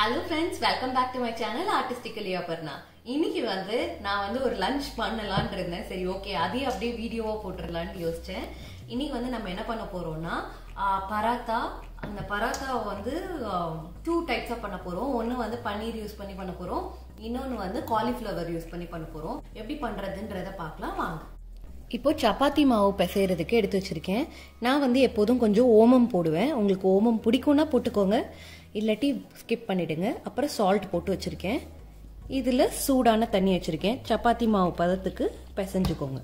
hello friends welcome back to my channel artistically Aparna இன்னைக்கு வந்து நான் வந்து ஒரு லஞ்ச் பண்ணலாம்னு இருந்தேன் சரி ஓகே அதையும் அப்படியே வீடியோவா போட்டுடலான்னு யோசிச்சேன் இன்னைக்கு வந்து நம்ம என்ன பண்ண போறோம்னா ஆஹ், பராத்தா அந்த பராத்தாவை வந்து டூ டைப்ஸாக பண்ண போறோம் ஒன்று வந்து பன்னீர் யூஸ் பண்ணி பண்ண போறோம் இன்னொன்று வந்து காலிஃப்ளவர் யூஸ் பண்ணி பண்ண போறோம் எப்படி பண்றதுன்றத பார்க்கலாம் வாங்க இப்போ சப்பாத்தி மாவு பிசைறதுக்கு எடுத்து வச்சிருக்கேன் நான் வந்து எப்போதும் கொஞ்சம் ஓமம் போடுவேன் உங்களுக்கு ஓமம் பிடிக்கும்னா போட்டுக்கோங்க இல்லாட்டி ஸ்கிப் பண்ணிடுங்க அப்புறம் சால்ட் போட்டு வச்சிருக்கேன் இதில் சூடான தண்ணி வச்சிருக்கேன் சப்பாத்தி மாவு பதத்துக்கு பிசைஞ்சுக்கோங்க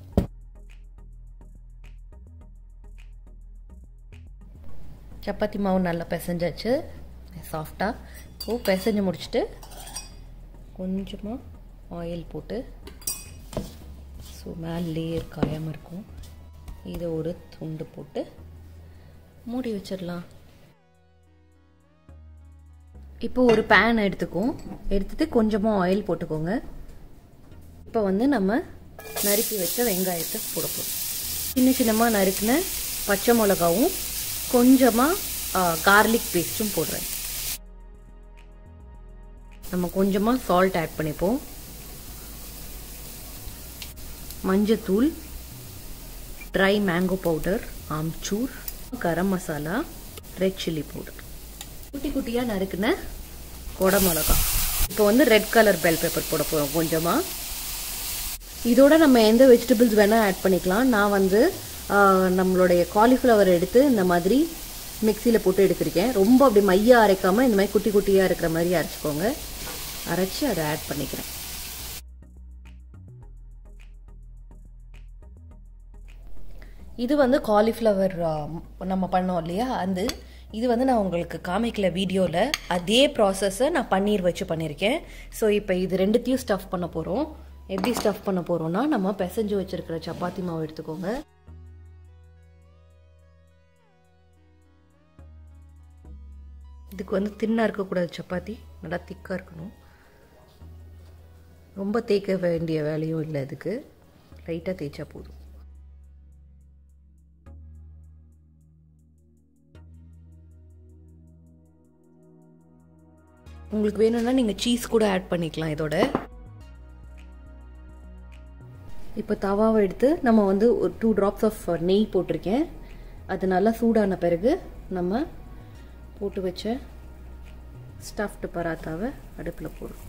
சப்பாத்தி மாவு நல்லா பிசைஞ்சாச்சு சாஃப்டாக இப்போ பிசைஞ்சு முடிச்சுட்டு கொஞ்சமாக ஆயில் போட்டு ஸோ மேலே லேயர் காயாமல் இருக்கும் இதை ஒரு துண்டு போட்டு மூடி வச்சிடலாம் இப்போ ஒரு பேன் எடுத்துக்கும் எடுத்துட்டு கொஞ்சமாக ஆயில் போட்டுக்கோங்க இப்போ வந்து நம்ம நறுக்கி வச்ச வெங்காயத்தை போட போகிறோம் சின்ன சின்னமாக நறுக்கின பச்சை மிளகாவும் கொஞ்சமாக கார்லிக் பேஸ்ட்டும் போடுறேன் நம்ம கொஞ்சமாக சால்ட் ஆட் பண்ணிப்போம் மஞ்சத்தூள் dry mango powder amchur garam masala red chilli powder குட்டி குட்டியாக நறுக்குன கொடை மிளகா இப்போ வந்து ரெட் கலர் பெல் பேப்பர் போட போகிறோம் கொஞ்சமாக இதோட நம்ம எந்த வெஜிடபிள்ஸ் வேணால் ஆட் பண்ணிக்கலாம் நான் வந்து ஆஹ், நம்மளுடைய காலிஃப்ளவர் எடுத்து இந்த மாதிரி மிக்சியில் போட்டு எடுத்திருக்கேன் ரொம்ப அப்படி மையா அரைக்காமல் இந்த மாதிரி குட்டி குட்டியாக இருக்கிற மாதிரி அரைச்சிக்கோங்க அரைச்சி அதை ஆட் பண்ணிக்கிறேன் இது வந்து காலிஃப்ளவர் நம்ம பண்ணோம் இல்லையா அந்த இது வந்து நான் உங்களுக்கு காமிக்கல வீடியோவில் அதே ப்ராசஸை நான் பன்னீர் வச்சு பண்ணியிருக்கேன் ஸோ இப்போ இது ரெண்டுத்தையும் ஸ்டஃப் பண்ண போகிறோம் எப்படி ஸ்டஃப் பண்ண போகிறோம்னா நம்ம பிசைஞ்சு வச்சிருக்கிற சப்பாத்தி மாவு எடுத்துக்கோங்க இதுக்கு வந்து தின்னாக இருக்கக்கூடாது சப்பாத்தி நல்லா திக்காக இருக்கணும் ரொம்ப தேய்க்க வேண்டிய வேலையும் இல்லை இதுக்கு லைட்டாக தேய்ச்சா போதும் உங்களுக்கு வேணும்னா நீங்கள் சீஸ் கூட ஆட் பண்ணிக்கலாம் இதோட இப்போ தவாவை எடுத்து நம்ம வந்து ஒரு டூ ட்ராப்ஸ் ஆஃப் நெய் போட்டிருக்கேன் அது நல்லா சூடான பிறகு நம்ம போட்டு வச்ச ஸ்டஃப்டு பராத்தாவை அடுப்பில் போடுறோம்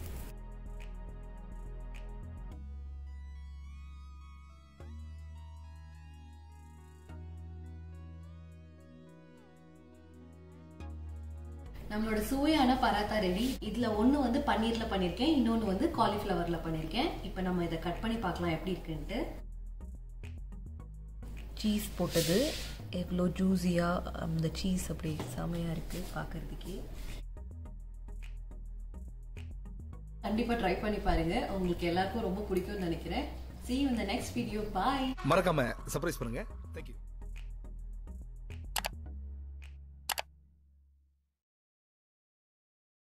நம்மளோட சுவையான பராத்தா ரெடி இதுல ஒண்ணு வந்து பன்னீர்ல பண்ணிருக்கேன் இன்னொன்னு வந்து காலிஃப்ளவர்ல பண்ணிருக்கேன் இப்போ நம்ம இதை கட் பண்ணி பார்க்கலாம் எப்படி இருக்குன்ட்டு சீஸ் போட்டது எவ்வளோ ஜூஸியா அந்த சீஸ் அப்படி செமையா இருக்கு பார்க்கறதுக்கே கண்டிப்பா ட்ரை பண்ணி பாருங்க உங்களுக்கு எல்லாருக்கும் ரொம்ப பிடிக்கும்னு நினைக்கிறேன் see you in the next video bye மறக்காம சர்ப்ரைஸ் பண்ணுங்க தேங்க்யூ